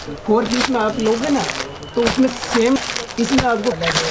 Four piece में आप लोगे ना तो उसमें सेम इसमें आपको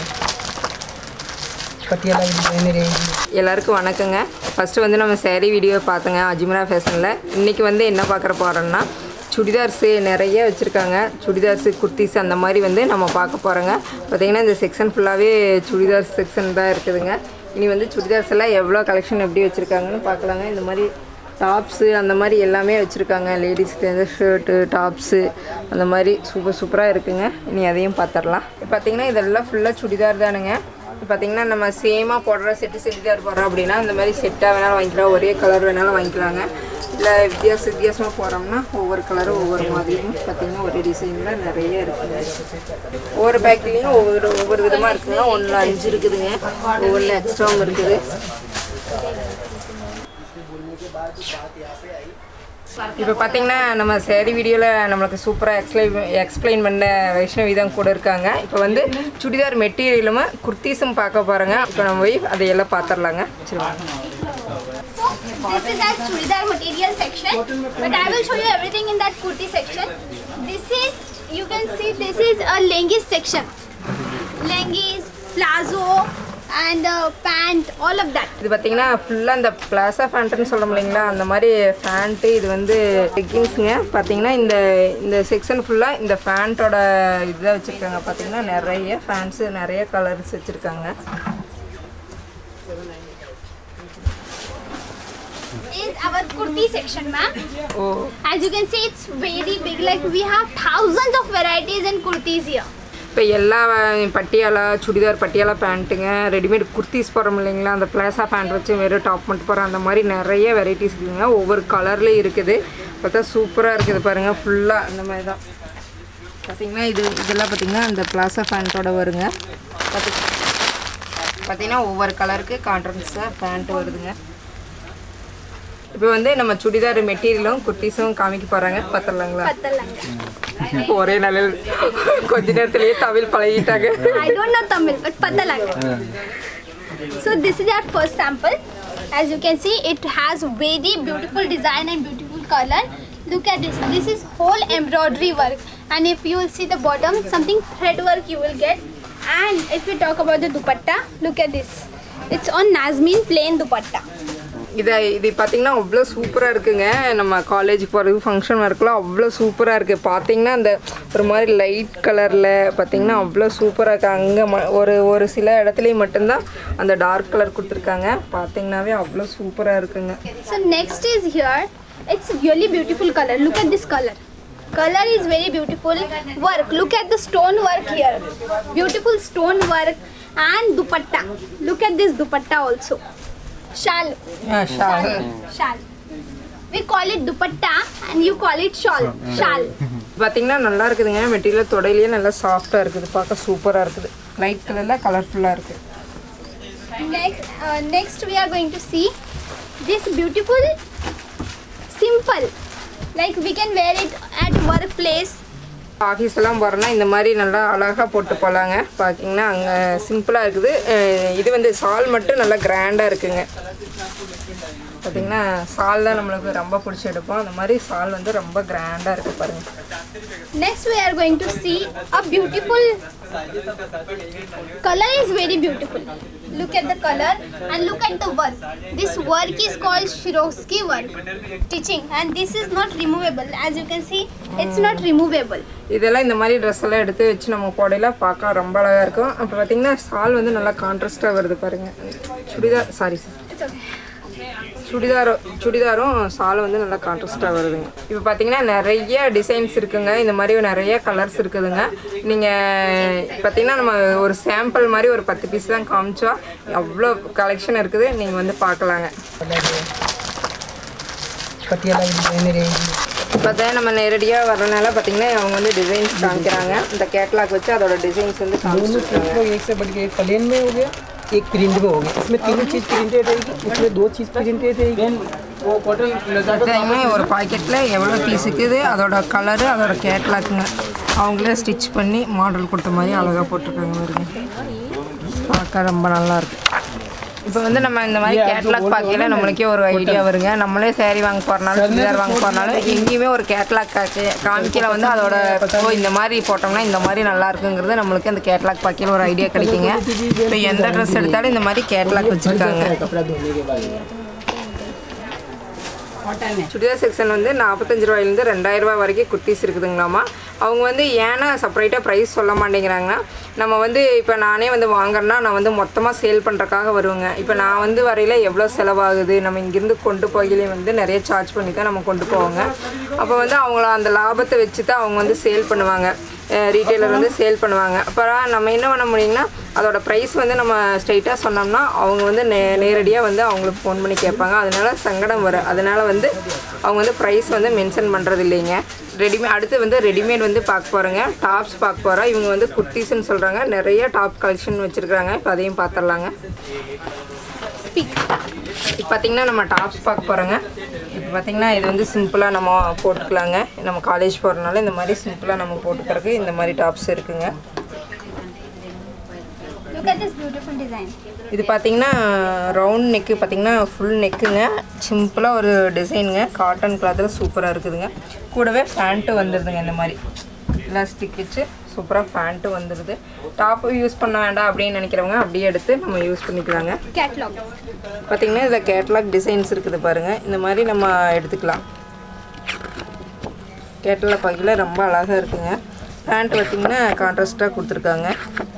पटियाला की डिजाइने रहेगी எல்லாருக்கும் வணக்கங்க ஃபஸ்ட்டு வந்து நம்ம saree வீடியோ பார்த்தோங்க அஜிமரா ஃபேஷனில் இன்றைக்கி வந்து என்ன பார்க்குற போகிறோம்னா சுடிதார்ஸு நிறைய வச்சுருக்காங்க சுடிதார்ஸு குர்த்திஸ் அந்த மாதிரி வந்து நம்ம பார்க்க போகிறோங்க பார்த்தீங்கன்னா இந்த செக்ஷன் ஃபுல்லாகவே சுடிதார் செக்ஷன் தான் இருக்குதுங்க இனி வந்து சுடிதார்ஸ் எல்லாம் எவ்வளோ கலெக்ஷன் எப்படி வச்சுருக்காங்கன்னு பார்க்கலாங்க இந்த மாதிரி டாப்ஸு அந்த மாதிரி எல்லாமே வச்சுருக்காங்க லேடிஸ்க்கு வந்து ஷர்ட்டு டாப்ஸு அந்த மாதிரி சூப்பர் சூப்பராக இருக்குங்க இனி அதையும் பார்த்துடலாம் பார்த்தீங்கன்னா இதெல்லாம் ஃபுல்லாக சுடிதார் தானுங்க இப்போ பார்த்தீங்கன்னா நம்ம சேமாக போடுற செட்டு சுடிதார் போடுறோம் அப்படின்னா இந்த மாதிரி செட்டாக வேணாலும் வாங்கிக்கலாம் ஒரே கலர் வேணாலும் வாங்கிக்கலாங்க இல்லை வித்தியாச வித்தியாசமாக போகிறோம்னா ஒவ்வொரு கலரும் ஒவ்வொரு மாதிரியும் பார்த்தீங்கன்னா ஒரே டிசைனில் நிறைய இருக்குங்க ஒவ்வொரு பேக்லேயும் ஒவ்வொரு ஒவ்வொரு விதமாக இருக்குங்க ஒன்று அஞ்சு இருக்குதுங்க ஒவ்வொன்று எக்ஸ்ட்ராவும் இருக்குது இப்போ பார்த்தீங்கன்னா நம்ம சேரீ வீடியோவில் நம்மளுக்கு சூப்பராக எக்ஸ்பிளைன் எக்ஸ்பிளைன் பண்ண வைஷ்ணவி தான் கூட இருக்காங்க இப்போ வந்து சுடிதார் மெட்டீரியலும் குர்த்தீஸும் பார்க்க போகிறோங்க இப்போ நம்ம போய் அதையெல்லாம் பார்த்துடலாங்க சரி வாங்க. This is our churidar material section, but I will show you everything in that kurti section. This is, you can see this is a lengis section. Lengis, plazo, and uh, pant, all of that. இது பார்த்தீங்கன்னா ஃபுல்லாக இந்த plaza ஃபேண்ட்டுன்னு சொல்ல இல்லைங்களா அந்த மாதிரி pant இது வந்து லெக்கிங்ஸுங்க பார்த்தீங்கன்னா இந்த இந்த செக்ஷன் ஃபுல்லாக இந்த ஃபேண்ட்டோட இதுதான் வச்சுருக்காங்க பார்த்தீங்கன்னா நிறைய ஃபேண்ட்ஸு நிறைய கலர்ஸ் வச்சுருக்காங்க Is our kurti section, ma'am. O As you can see, it's very big. Like we have thousands of varieties in kurtis here. இப்போ எல்லா பட்டியாலா சுடிதார் பட்டியாலா பேண்ட்டுங்க ரெடிமேட் குர்த்திஸ் போடுறோம் இல்லைங்களா அந்த பிளாசா பேண்ட் வச்சு வெறும் டாப் மட்டும் போடுற அந்த மாதிரி நிறைய வெரைட்டிஸ் இருக்குதுங்க ஒவ்வொரு கலர்லேயும் இருக்குது பார்த்தா சூப்பராக இருக்குது பாருங்கள் ஃபுல்லாக அந்த மாதிரி தான் பார்த்தீங்கன்னா இது இதெல்லாம் பார்த்தீங்கன்னா அந்த பிளாசா பேண்ட்டோட வருங்க பார்த்து பார்த்தீங்கன்னா ஒவ்வொரு கலருக்கு கான்ட்ரன்ஸாக பேண்ட் வருதுங்க இப்போ வந்து நம்ம சுடிதார் மெட்டீரியலும் குர்த்திஸும் காமிக்க போகிறாங்க பார்த்துடலாங்களா ஒரே நாளில் கொஞ்ச நேரத்திலேயே தமிழ் பழகிட்டாங்க I don't know Tamil, but pata laga. So this is our first sample. As you can see, it has very beautiful design and beautiful color. Look at this. This is whole embroidery work. And if you will see the bottom, something thread work you will get. And if we talk about the dupatta, look at this. It's on Nazmeen plain dupatta. இதை இது பார்த்தீங்கன்னா அவ்வளோ சூப்பராக இருக்குங்க நம்ம காலேஜுக்கு போகிறது function ஒர்க்கெலாம் அவ்வளோ சூப்பராக இருக்குது பார்த்தீங்கன்னா அந்த ஒரு மாதிரி லைட் கலரில் பார்த்தீங்கன்னா அவ்வளோ சூப்பராக இருக்கு அங்கே ம ஒரு ஒரு சில இடத்துலையும் மட்டும்தான் அந்த டார்க் கலர் கொடுத்துருக்காங்க பார்த்தீங்கன்னாவே அவ்வளோ சூப்பராக இருக்குங்க So next is here. It's really beautiful color. Look at this color. Color is very beautiful. Work. Look at the stone work here. Beautiful stone work and dupatta. Look at this dupatta also. Shal. Shawl Shal. We call it dupatta and you call it shawl. Shal. பார்த்தீங்கன்னா நல்லா இருக்குதுங்க material தொடையிலேயே நல்லா சாஃப்டாக இருக்குது பார்க்க சூப்பராக இருக்குது light கலரில் கலர்ஃபுல்லாக இருக்குது Next, uh, next we are going to see this beautiful simple. Like we can wear it at workplace. Office எல்லாம் போகிறோன்னா இந்த மாதிரி நல்லா அழகாக போட்டு போகலாங்க பார்த்தீங்கன்னா அங்கே சிம்பிளாக இருக்குது அஹ் இது வந்து சால் மட்டும் நல்லா கிராண்டாக இருக்குங்க பார்த்தீங்கன்னா சால் தான் நம்மளுக்கு ரொம்ப பிடிச்சி எடுப்போம் அந்த மாதிரி சால் வந்து ரொம்ப கிராண்டாக இருக்குது பாருங்கள் Next, we are going to see a beautiful color is very beautiful. Look at the color and look at the work. This work is called Shirovsky work, stitching, and this is not removable. As you can see, it's not removable. இதெல்லாம் இந்த மாதிரி dress எல்லாம் எடுத்து வச்சு நம்ம போடையில பார்க்க ரொம்ப அழகாக இருக்கும் அப்போ பார்த்தீங்கன்னா சால் வந்து நல்லா கான்ட்ராஸ்டாக வருது பாருங்கள் சுடிதார் சாரி It's okay. சுடிதாரும் சுடிதாரும் சாலும் வந்து நல்லா கான்ட்ராஸ்டாக வருதுங்க இப்போ பார்த்தீங்கன்னா நிறைய டிசைன்ஸ் இருக்குங்க இந்த மாதிரி நிறைய கலர்ஸ் இருக்குதுங்க நீங்கள் பார்த்தீங்கன்னா நம்ம ஒரு சாம்பிள் மாதிரி ஒரு பத்து பீஸ் தான் காமிச்சோம் அவ்வளோ கலெக்ஷன் இருக்குது நீங்கள் வந்து பார்க்கலாங்க पटियाला की डिजाइने रहेगी இப்போ தான் நம்ம நேரடியாக வரனால பார்த்தீங்கன்னா அவங்க வந்து டிசைன்ஸ் காமிக்கிறாங்க இந்த கேட்லாக் வச்சு அதோட डिजाइंस வந்து दोनों காமிச்சிருக்காங்க चीज़ को एक से बढ़ के एक प्लेन में हो गया एक प्रिंट में हो गया इसमें तीनों चीज़ प्रिंटेड रहेगी उसमें दो चीज़ प्रिंटेड रहेगी वो कॉटन எல்லாமே ஒரு பாக்கெட்டில் எவ்வளோ பீஸ் இருக்குது அதோட கலரு அதோட கேட்லாக்குங்க அவங்களே ஸ்டிச் பண்ணி மாடல் கொடுத்த மாதிரி அழகாக போட்டிருக்காங்க பாருங்க பார்க்க ரொம்ப நல்லா இருக்கு இப்போ வந்து நம்ம இந்த மாதிரி கேட்லாக் பார்க்கல நம்மளுக்கே ஒரு ஐடியா வருங்க நம்மளே saree வாங்க போறனாலும் சுடிதார் வாங்க போறனாலும் எங்கேயுமே ஒரு கேட்லாக் காமிக்கல வந்து அதோட ஓ இந்த மாதிரி போட்டோம்னா இந்த மாதிரி நல்லா இருக்குங்கிறது நம்மளுக்கு அந்த கேட்லாக் பார்க்கல ஒரு ஐடியா கிடைக்குங்க இப்போ எந்த ட்ரெஸ் எடுத்தாலும் இந்த மாதிரி கேட்லாக் வச்சுருக்காங்க कपड़ा धोने के बाद சுடிதார் செக்ஷன் வந்து நாற்பத்தஞ்சு ரூபாயிலேருந்து ரெண்டாயிரம் ரூபாய் வரைக்கும் குர்த்திஸ் இருக்குதுங்களாமா அவங்க வந்து ஏன்னா செப்பரேட்டாக ப்ரைஸ் சொல்ல மாட்டேங்கிறாங்கன்னா நம்ம வந்து இப்போ நானே வந்து வாங்குறேன்னா நான் வந்து மொத்தமாக சேல் பண்ணுறக்காக வருவேங்க இப்போ நான் வந்து வரையில் எவ்வளோ செலவாகுது நம்ம இங்கேருந்து கொண்டு போகையிலே வந்து நிறைய சார்ஜ் பண்ணி தான் நம்ம கொண்டு போவோங்க அப்போ வந்து அவங்கள அந்த லாபத்தை வச்சு தான் அவங்க வந்து சேல் பண்ணுவாங்க ரீட்டைலர் வந்து சேல் பண்ணுவாங்க அப்புறம் நம்ம என்ன பண்ண முடியுங்கன்னா அதோட ப்ரைஸ் வந்து நம்ம ஸ்ட்ரைட்டாக சொன்னோம்னா அவங்க வந்து நே நேரடியாக வந்து அவங்களுக்கு ஃபோன் பண்ணி கேட்பாங்க அதனால சங்கடம் வரும் அதனால வந்து அவங்க வந்து ப்ரைஸ் வந்து மென்ஷன் பண்ணுறது இல்லைங்க ரெடிமே அடுத்து வந்து ரெடிமேட் வந்து பார்க்க போகிறோங்க டாப்ஸ் பார்க்க போகிறோம் இவங்க வந்து குர்த்திஸ்ன்னு சொல்கிறாங்க நிறைய டாப் கலெக்ஷன் வச்சுருக்காங்க இப்போ அதையும் பார்த்துடலாங்க இப்போ பார்த்தீங்கன்னா நம்ம டாப்ஸ் பார்க்க போகிறோங்க இப்போ பார்த்தீங்கன்னா இது வந்து சிம்பிளாக நம்ம போட்டுக்கலாங்க நம்ம காலேஜ் போகிறனால இந்த மாதிரி சிம்பிளாக நம்ம போட்டுக்கிறதுக்கு இந்த மாதிரி டாப்ஸ் இருக்குங்க Look at this beautiful design. இது பார்த்தீங்கன்னா ரவுண்ட் நெக்கு பார்த்தீங்கன்னா ஃபுல் நெக்குங்க சிம்பிளாக ஒரு டிசைனுங்க காட்டன் கிளாத்தில் சூப்பராக இருக்குதுங்க கூடவே பேண்ட்டு வந்துடுதுங்க இந்த மாதிரி எலாஸ்டிக் வச்சு சூப்பராக பேண்ட்டு வந்துடுது டாப்பு யூஸ் பண்ண வேண்டாம் அப்படின்னு நினைக்கிறவங்க அப்படியே எடுத்து நம்ம யூஸ் பண்ணிக்கலாங்க Catalog. பார்த்தீங்கன்னா இதில் கேட்லாக் டிசைன்ஸ் இருக்குது பாருங்கள் இந்த மாதிரி நம்ம எடுத்துக்கலாம் கேட்டலாக் பார்க்கல ரொம்ப அழகாக இருக்குங்க பேண்ட் பார்த்தீங்கன்னா கான்ட்ராஸ்ட்டாக கொடுத்துருக்காங்க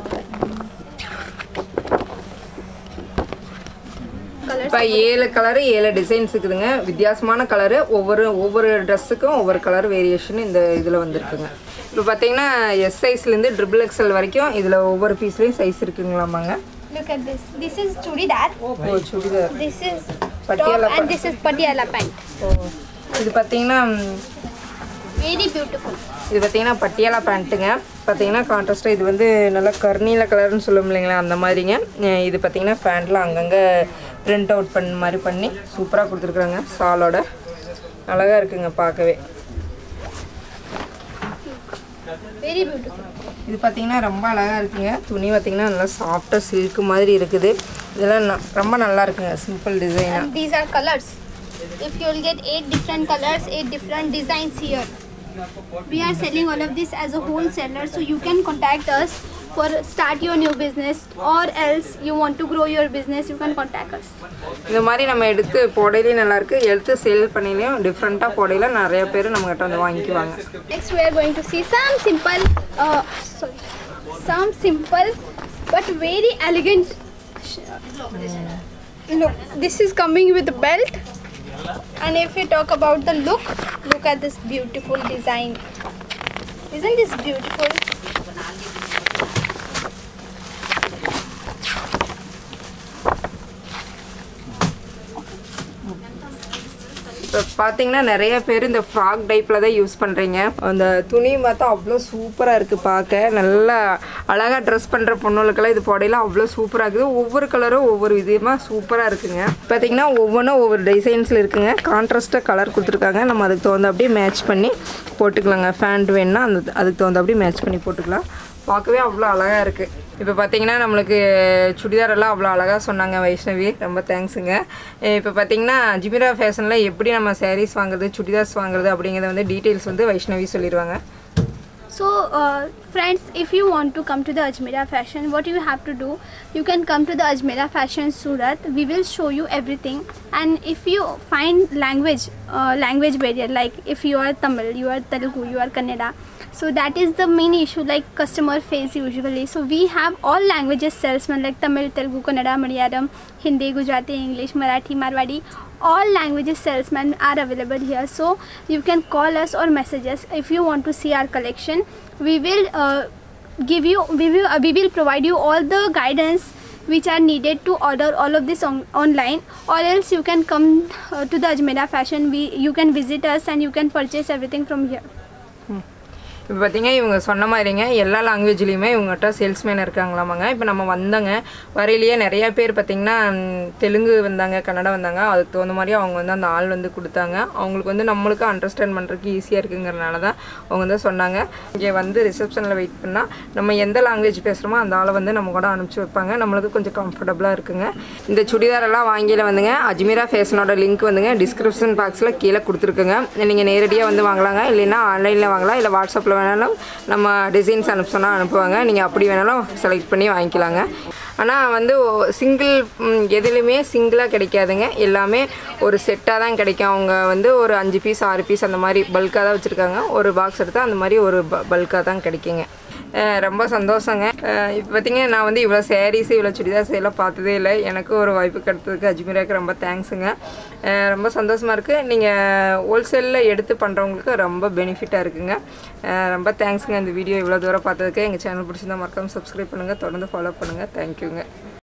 Colors. இப்போ ஏழு கலரு ஏழு டிசைன்ஸ் இருக்குதுங்க வித்தியாசமான கலரு ஒவ்வொரு ஒவ்வொரு ட்ரெஸ்ஸுக்கும் ஒவ்வொரு கலர் வேரியேஷன் இந்த இதில் வந்திருக்குங்க இப்போ பார்த்தீங்கன்னா எஸ் சைஸ்லேருந்து ட்ரிபிள் எக்ஸல் வரைக்கும் இதில் ஒவ்வொரு பீஸ்லேயும் சைஸ் இருக்குங்களாமாங்க Look at this. This is chudidar. Oh churidar This is Patiala top and this is patiala pant. ஓ இது பார்த்தீங்கன்னா ம், Very beautiful. இது பார்த்தீங்கன்னா பட்டியாலா பேண்ட்டுங்க பார்த்தீங்கன்னா கான்ட்ராஸ்ட்டாக இது வந்து நல்லா கர்நீல கலர்னு சொல்லும் இல்லைங்களா அந்த மாதிரிங்க அஹ் இது பார்த்தீங்கன்னா பேண்ட்டில் அங்கங்கே பிரிண்ட் அவுட் பண்ண மாதிரி பண்ணி சூப்பராக கொடுத்துருக்குறாங்க சாலோட அழகாக இருக்குங்க பார்க்கவே Very beautiful. இது பார்த்தீங்கன்னா ரொம்ப அழகாக இருக்குங்க துணி பார்த்தீங்கன்னா நல்லா சாஃப்டாக சில்க் மாதிரி இருக்குது இதெல்லாம் ந- ரொம்ப நல்லா இருக்குங்க சிம்பிள் டிசைனாக And these are colors. If you will get eight different colors, eight different designs here. We are selling all of this as a wholesaler, so you can contact us for start your new business, or else you want to grow your business, you can contact us. இந்த மாதிரி நம்ம எடுத்து போடையிலையும் நல்லா இருக்கு எடுத்து sale பண்ணிலையும் டிஃப்ரெண்ட்டாக போடையில நிறைய பேர் நம்மகிட்ட வந்து வாங்கிக்குவாங்க Next, we are going to see some simple, uh, sorry, some simple but very elegant. sh- Look, this is coming with a belt. And if we talk about the look, look at this beautiful design. Isn't this beautiful? இப்போ பார்த்தீங்கன்னா நிறைய பேர் இந்த frock டைப்பில் தான் use பண்ணுறீங்க அந்த துணியும் பார்த்தா அவ்வளோ சூப்பராக இருக்குது பார்க்க நல்லா அழகாக ட்ரெஸ் பண்ணுற பொண்ணுகளுக்கெல்லாம் இது போடையில அவ்வளோ சூப்பராக இருக்குது ஒவ்வொரு கலரும் ஒவ்வொரு விதமாக சூப்பராக இருக்குங்க பார்த்தீங்கன்னா ஒவ்வொன்றும் ஒவ்வொரு டிசைன்ஸில் இருக்குங்க கான்ட்ராஸ்ட்டாக கலர் கொடுத்துருக்காங்க நம்ம அதுக்கு தகுந்த அப்படியே மேட்ச் பண்ணி போட்டுக்கலாங்க ஃபேண்ட் வேணுன்னா அந்த அதுக்கு தகுந்த அப்படியே மேட்ச் பண்ணி போட்டுக்கலாம் பார்க்கவே அவ்வளோ அழகாக இருக்குது இப்போ பார்த்தீங்கன்னா நம்மளுக்கு சுடிதார் எல்லாம் அவ்வளோ அழகாக சொன்னாங்க வைஷ்ணவி ரொம்ப தேங்க்ஸுங்க இப்போ பார்த்தீங்கன்னா ஜிமிரா ஃபேஷனில் எப்படி நம்ம சாரீஸ் வாங்குறது சுடிதார்ஸ் வாங்குறது அப்படிங்கிறத வந்து டீட்டெயில்ஸ் வந்து வைஷ்ணவி சொல்லிடுவாங்க So, uh, friends, if you want to come to the Ajmera fashion, what you have to do, you can come to the Ajmera fashion Surat. We will show you everything. And if you find language, uh, language barrier, like if you are Tamil, you are Telugu, you are Kannada, so that is the main issue like customer face usually. So we have all languages salesmen like Tamil, Telugu, Kannada, Malayalam, Hindi, Gujarati, English, Marathi, Marwadi. All languages salesmen are available here. So you can call us or message us if you want to see our collection. We will uh, give you we will uh, we will provide you all the guidance which are needed to order all of this on- online or else you can come uh, to the Ajmera fashion we you can visit us and you can purchase everything from here இப்போ பார்த்தீங்க இவங்க சொன்ன மாதிரிங்க எல்லா லாங்குவேஜ்லேயுமே இவங்ககிட்ட salesman இருக்காங்களாமாங்க இப்போ நம்ம வந்தோங்க வரையிலேயே நிறைய பேர் பார்த்தீங்கன்னா ம், தெலுங்கு வந்தாங்க கன்னடம் வந்தாங்க அதுக்கு தகுந்த மாதிரி அவங்க வந்து அந்த ஆள் வந்து கொடுத்தாங்க அவங்களுக்கு வந்து நம்மளுக்கு அண்டர்ஸ்டாண்ட் பண்ணுறதுக்கு ஈஸியாக இருக்குங்கிறனால தான் அவங்க வந்து சொன்னாங்க இங்கே வந்து ரிசப்ஷனில் வெயிட் பண்ணால் நம்ம எந்த லாங்குவேஜ் பேசுகிறோமோ அந்த ஆளை வந்து நம்ம கூட அனுப்பிச்சி வைப்பாங்க நம்மளுக்கு கொஞ்சம் கம்ஃபர்டபுளாக இருக்குங்க இந்த சுடிதார் எல்லாம் வாங்கியில் வந்துங்க அஜ்மீரா ஃபேஷனோட லிங்க் வந்துங்க டிஸ்கிரிப்ஷன் பாக்ஸில் கீழே கொடுத்துருக்குங்க நீங்கள் நேரடியாக வந்து வாங்கலாங்க இல்லைன்னா ஆன்லைனில் வாங்கலாம் இல்லை வாட்ஸ்அப்பில் வேணாலும் நம்ம டிசைன்ஸ் அனுப்ப சொன்னால் அனுப்புவாங்க நீங்கள் அப்படி வேணாலும் செலக்ட் பண்ணி வாங்கிக்கலாங்க ஆனால் வந்து சிங்கிள் எதுலேயுமே சிங்கிளாக கிடைக்காதுங்க எல்லாமே ஒரு செட்டாக தான் கிடைக்கும் அவங்க வந்து ஒரு அஞ்சு பீஸ் ஆறு பீஸ் அந்த மாதிரி பல்காக தான் வச்சுருக்காங்க ஒரு பாக்ஸ் எடுத்தால் அந்த மாதிரி ஒரு பல்காக தான் கிடைக்குங்க அஹ் ரொம்ப சந்தோஷங்க அஹ் இப்போ பார்த்தீங்க நான் வந்து இவ்வளோ சாரீஸ் இவ்வளோ சுடிதார்ஸ் எல்லாம் பார்த்ததே இல்லை எனக்கு ஒரு வாய்ப்பு கிடைத்ததுக்கு அஜ்மீராக்கு ரொம்ப தேங்க்ஸுங்க அஹ் ரொம்ப சந்தோஷமாக இருக்குது நீங்கள் ஹோல்சேலில் எடுத்து பண்ணுறவங்களுக்கு ரொம்ப பெனிஃபிட்டாக இருக்குங்க அஹ் ரொம்ப தேங்க்ஸுங்க இந்த வீடியோ இவ்வளோ தூரம் பார்த்ததுக்கு எங்கள் சேனல் பிடிச்சிருந்தா மறக்காம சப்ஸ்கிரைப் பண்ணுங்கள் தொடர்ந்து ஃபாலோ பண்ணுங்கள் தேங்க்யூங்க